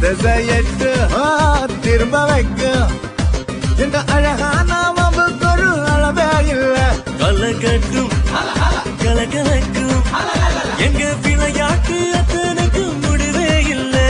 திசையட்டு ஆ, திரும்ப வைக்கும் இந்த அழகான வம்புக்கு ஒரு அளவே இல்ல கலகட்டும் கலகலக்கும் எங்க விளையாட்டு அத்தனைக்கும் முடிவே இல்லை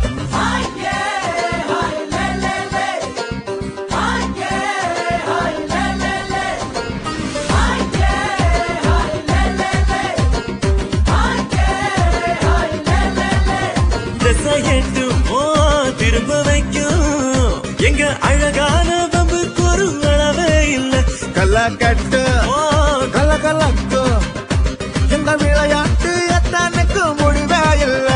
திசையட்டும் ஓ திரும்ப வைக்கும் எங்க அழகான வம்புக்கு ஒரு அளவே இல்லை கல்லக்கட்டு ஓ கலகலக்கு இந்த விளையாட்டு எத்தனைக்கு முடிவே இல்ல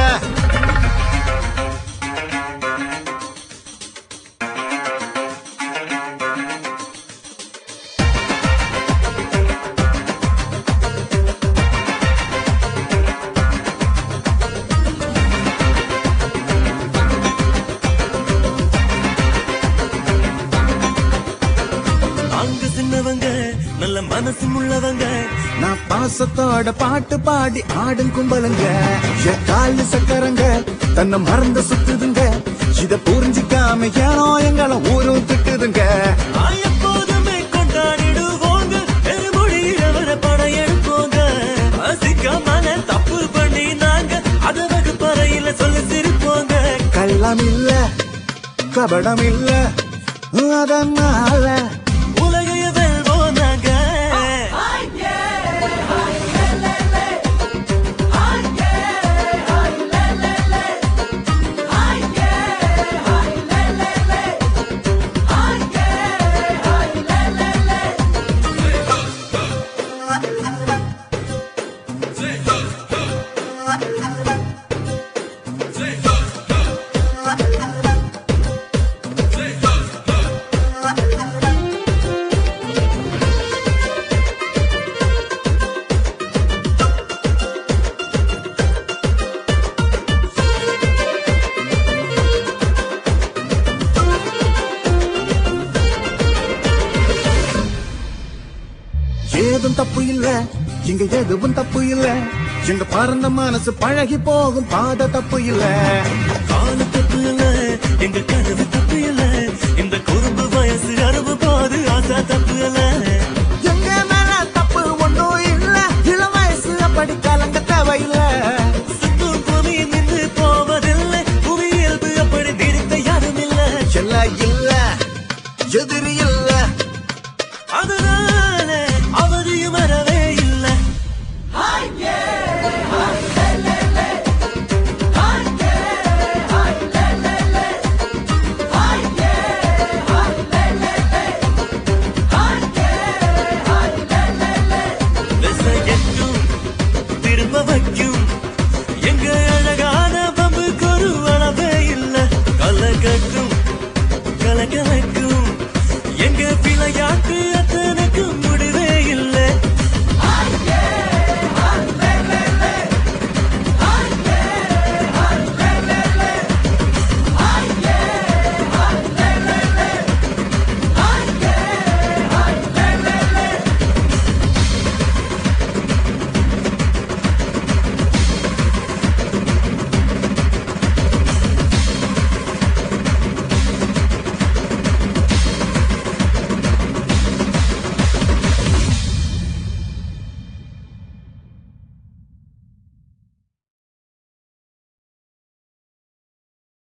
நாங்க சின்னவங்க நல்ல மனசு உள்ளவங்க நான் பாசத்தோட பாட்டு பாடி ஆடும் கும்பலுங்க என் காலு சக்கரங்க தன்னை மறந்து சுத்துதுங்க இத புரிஞ்சுக்காம ஏனோ எங்களை ஊரும் திட்டுதுங்க நான் எப்போதுமே கொண்டாடிடுவோங்க பெருமொழியில வர படையெடுப்போங்க அசிக்காமல தப்பு பண்ணி நாங்க அத வகுப்பறையில சொல்லி சிரிப்போங்க கள்ளம் இல்ல கபடம் இல்ல அதனால உலகைய வெல்வோம் நாங்க ஏதும் தப்பு இல்ல இங்க எதுவும் தப்பு இல்ல எங்க பறந்த மனசு பழகி போகும் பாத தப்பு இல்ல கால தப்பு இல்ல எங்க கனவு தப்பு இல்ல இந்த குறும்பு வயசு அறுபது பாது ஆசா தப்பு இல்ல எங்க மேல தப்பு ஒண்ணும் இல்ல இள வயசு அப்படி கலங்க தேவையில்ல சுத்தும் பூமி நின்று போவதில்லை புவி இயல்பு அப்படி நிறுத்த யாரும் இல்ல செல்ல இல்ல எதிரி இல்ல அதனால அவதியும் வரவே இல்லை திசையெட்டும் திரும்ப வைக்கும்